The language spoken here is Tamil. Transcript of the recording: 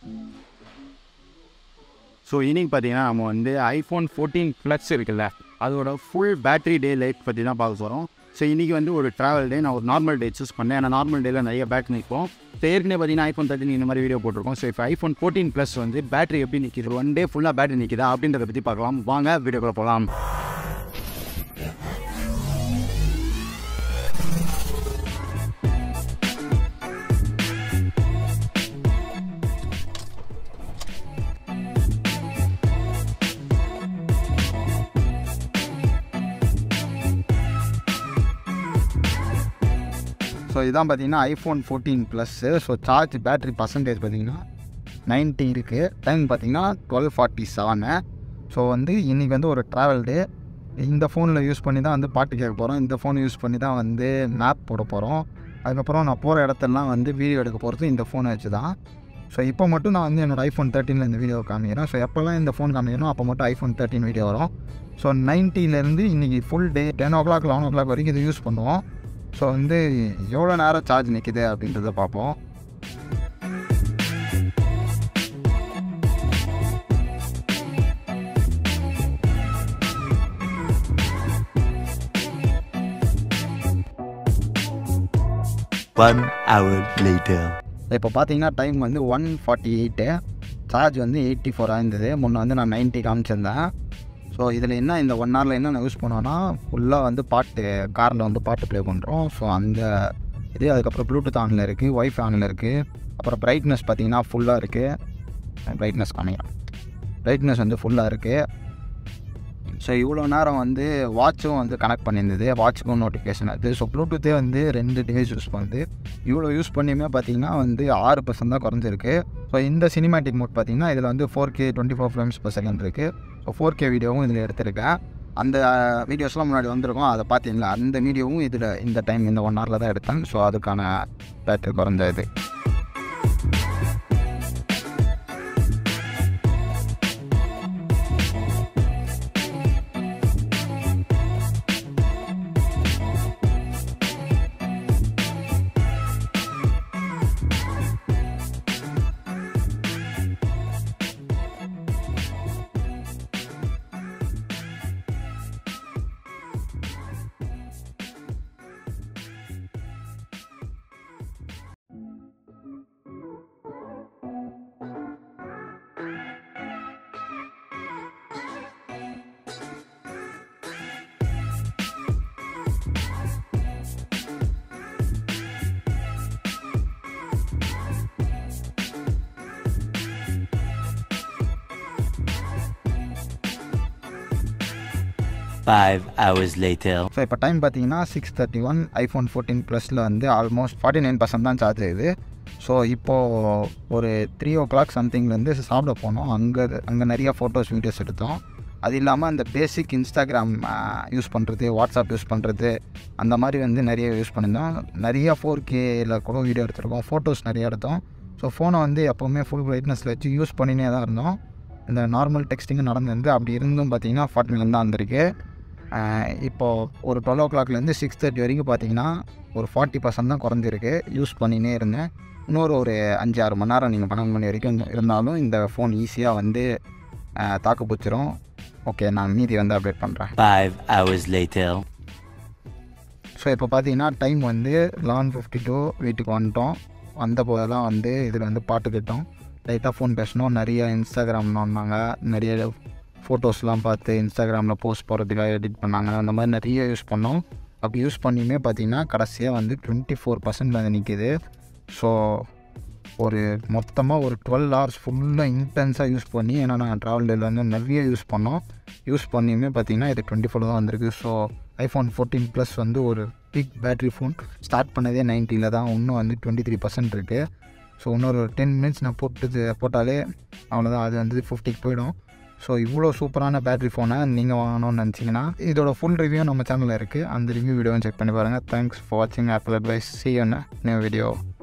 ஸோ இன்னைக்கு பார்த்தீங்கன்னா நம்ம வந்து ஐஃபோன் ஃபோர்டீன் ப்ளஸ் இருக்குல்ல அதோட ஃபுல் பேட்டரி டே லைஃப் பற்றி தான் பார்க்க போகிறோம் ஸோ இன்றைக்கி வந்து ஒரு ட்ராவல் டே நான் ஒரு நார்மல் டே சூஸ் பண்ணேன் ஏன்னா நார்மல் டேயில் நிறைய பேட்டரி நிற்கும் ஸோ ஏற்கனவே பார்த்தீங்கன்னா ஐஃபோன் தேர்ட்டின் இந்த மாதிரி வீடியோ போட்டிருக்கோம் ஸோ இப்போ ஐஃபோன் ஃபோர்டீன் ப்ளஸ் வந்து பேட்டரி எப்படி நிற்கிது ஒன் டே ஃபுல்லாக பேட்டரி நிற்கிதா அப்படின்றத பற்றி பார்க்கலாம் வாங்க வீடியோக்குள்ள போகலாம் ஸோ இதான் பார்த்தீங்கன்னா iPhone fourteen plus so charge battery percentage பார்த்தீங்கன்னா 90 இருக்குது டைம் பார்த்தீங்கன்னா டுவெல் ஃபார்ட்டி செவனு ஸோ வந்து இன்றைக்கி வந்து ஒரு ட்ராவல் டே இந்த ஃபோனில் யூஸ் பண்ணி தான் வந்து பாட்டு கேட்க போகிறோம் இந்த ஃபோன் யூஸ் பண்ணி தான் வந்து மேப் போட போகிறோம் அதுக்கப்புறம் நான் போகிற இடத்தெல்லாம் வந்து வீடியோ எடுக்க போகிறது இந்த ஃபோனை வச்சு தான் ஸோ இப்போ மட்டும் நான் வந்து என்னோடய ஐஃபோன் தேர்ட்டினில் இந்த வீடியோ காமிக்கிறேன் ஸோ எப்போல்லாம் இந்த ஃபோன் காமிக்கிறோம் அப்போ மட்டும் ஐஃபோன் தேர்ட்டின் வீடியோ வரும் ஸோ நைன்ட்டிலேருந்து இன்றைக்கி full day ten o'clock eleven o'clock வரைக்கும் இதை யூஸ் பண்ணுவோம் ஸோ வந்து எவ்வளோ நேரம் சார்ஜ் நிற்கிது அப்படின்றத பார்ப்போம் One hour later. இப்போ பார்த்தீங்கன்னா டைம் வந்து ஒன் ஃபார்ட்டி எயிட்டு சார்ஜ் வந்து எயிட்டி ஃபோராக இருந்தது முன்ன வந்து நான் 90 காமிச்சிருந்தேன் ஸோ இதில் என்ன இந்த ஒன் ஹவரில் என்ன நான் யூஸ் பண்ணுவேன்னா ஃபுல்லாக வந்து பாட்டு காரில் வந்து பாட்டு ப்ளே பண்ணுறோம் ஸோ அந்த இது அதுக்கப்புறம் ப்ளூடூத் ஆனில் இருக்குது ஒய்ஃபை ஆனில் இருக்குது அப்புறம் பிரைட்னஸ் பார்த்தீங்கன்னா ஃபுல்லாக இருக்குது பிரைட்னஸ் காமிக்கிறேன் பிரைட்னஸ் வந்து ஃபுல்லாக இருக்குது ஸோ இவ்வளோ நேரம் வந்து வாட்சும் வந்து கனெக்ட் பண்ணியிருந்தது வாட்சுக்கும் நோட்டிஃபிகேஷன் அது ஸோ ப்ளூடூத்தே வந்து ரெண்டு டிவைஸ் யூஸ் பண்ணுது இவ்வளோ யூஸ் பண்ணியுமே பார்த்தீங்கன்னா வந்து ஆறு பர்சன்ட் தான் குறைஞ்சிருக்கு ஸோ இந்த சினிமேட்டிக் மோட் பார்த்தீங்கன்னா இதில் வந்து four K twenty four frames per second இருக்குது ஸோ ஃபோர் கே வீடியோவும் இதில் எடுத்திருக்கேன் அந்த வீடியோஸ்லாம் முன்னாடி வந்திருக்கும் அதை பார்த்தீங்களா அந்த வீடியோவும் இதில் இந்த டைம் இந்த ஒன் ஹவரில் தான் எடுத்தேன் ஸோ அதுக்கான பேட்டரி குறைஞ்ச இது Five hours later. ஸோ இப்போ டைம் பார்த்தீங்கன்னா six thirty one iPhone fourteen ப்ளஸில் வந்து ஆல்மோஸ்ட் ஃபார்ட்டி நைன் பர்சன்ட் தான் சார்ஜ் ஆகுது ஸோ இப்போது ஒரு த்ரீ ஓ கிளாக் சம்திங்லேருந்து சாப்பிட போனோம் அங்கே அங்கே நிறைய ஃபோட்டோஸ் வீடியோஸ் எடுத்தோம் அது இல்லாமல் அந்த பேசிக் இன்ஸ்டாகிராம் யூஸ் பண்ணுறது வாட்ஸ்அப் யூஸ் பண்ணுறது அந்த மாதிரி வந்து நிறைய யூஸ் பண்ணியிருந்தோம் நிறைய ஃபோர் கேயில் கூட வீடியோ எடுத்திருக்கோம் ஃபோட்டோஸ் நிறைய எடுத்தோம் ஸோ ஃபோனை வந்து எப்போவுமே ஃபுல் பிரைட்னஸில் வச்சு யூஸ் பண்ணினே தான் இருந்தோம் இந்த நார்மல் டெக்ஸ்டிங்கும் நடந்திருந்து அப்படி இருந்தும் பார்த்தீங்கன்னா ஃபார்ட்டி நைன் தான் வந்திருக்கு ஆஹ் இப்போது ஒரு டுவெல் ஓ கிளாக்லேருந்து சிக்ஸ் தேர்ட்டி வரைக்கும் பார்த்தீங்கன்னா ஒரு ஃபார்ட்டி பர்சன்ட் தான் குறைஞ்சிருக்கு யூஸ் பண்ணினே இருந்தேன் இன்னொரு ஒரு அஞ்சு ஆறு மணி நேரம் நீங்கள் பன்னெண்டு மணி வரைக்கும் இருந்தாலும் இந்த ஃபோன் ஈஸியாக வந்து ஆஹ் தாக்கு பிடிச்சிரும் ஓகே நான் மீதி வந்து அப்டேட் பண்ணுறேன் Five hours later. ஸோ இப்போ பார்த்தீங்கன்னா டைம் வந்து லெவன் ஃபிஃப்டி டூ வீட்டுக்கு வந்துட்டோம் வந்த போதெல்லாம் வந்து இதில் வந்து பாட்டு கேட்டோம் லைட்டாக ஃபோன் பேசணும் நிறைய இன்ஸ்டாகிராம் நோண்டினாங்க நிறைய ஃபோட்டோஸ்லாம் பார்த்து இன்ஸ்டாகிராமில் போஸ்ட் போடுறதுக்காக எடிட் பண்ணாங்க அந்த மாதிரி நிறைய யூஸ் பண்ணோம் அப்படி யூஸ் பண்ணியுமே பார்த்தீங்கன்னா கடைசியாக வந்து டுவெண்ட்டி ஃபோர் பர்சன்ட் வந்து நிற்கிது ஸோ ஒரு மொத்தமாக ஒரு டுவெல் ஹவர்ஸ் ஃபுல்லாக இன்டென்ஸாக யூஸ் பண்ணி ஏன்னா நாங்கள் ட்ராவல் டேல வந்து நிறைய யூஸ் பண்ணோம் யூஸ் பண்ணியுமே பார்த்தீங்கன்னா இது டுவெண்ட்டி ஃபோர் தான் வந்திருக்கு ஸோ ஐஃபோன் ஃபோர்டீன் ப்ளஸ் வந்து ஒரு பிக் பேட்டரி ஃபோன் ஸ்டார்ட் பண்ணதே நைன்ட்டியில் தான் இன்னும் வந்து டுவெண்ட்டி த்ரீ பர்சன்ட் இருக்குது ஸோ இன்னொரு டென் மினிட்ஸ் நான் போட்டு போட்டாலே அவ்வளோதான் அது வந்து ஃபிஃப்டிக்கு போயிடும் ஸோ இவ்வளோ சூப்பரான பேட்டரி ஃபோனை நீங்கள் வாங்கணும்னு நினச்சிங்கன்னா இதோட ஃபுல் ரிவ்யூ நம்ம சேனலில் இருக்குது அந்த ரிவ்யூ வீடியோவும் செக் பண்ணி பாருங்கள் தேங்க்ஸ் ஃபார் வாட்சிங் ஆப்பிள் அட்வைஸ் சி ஒன்று நியூ வீடியோ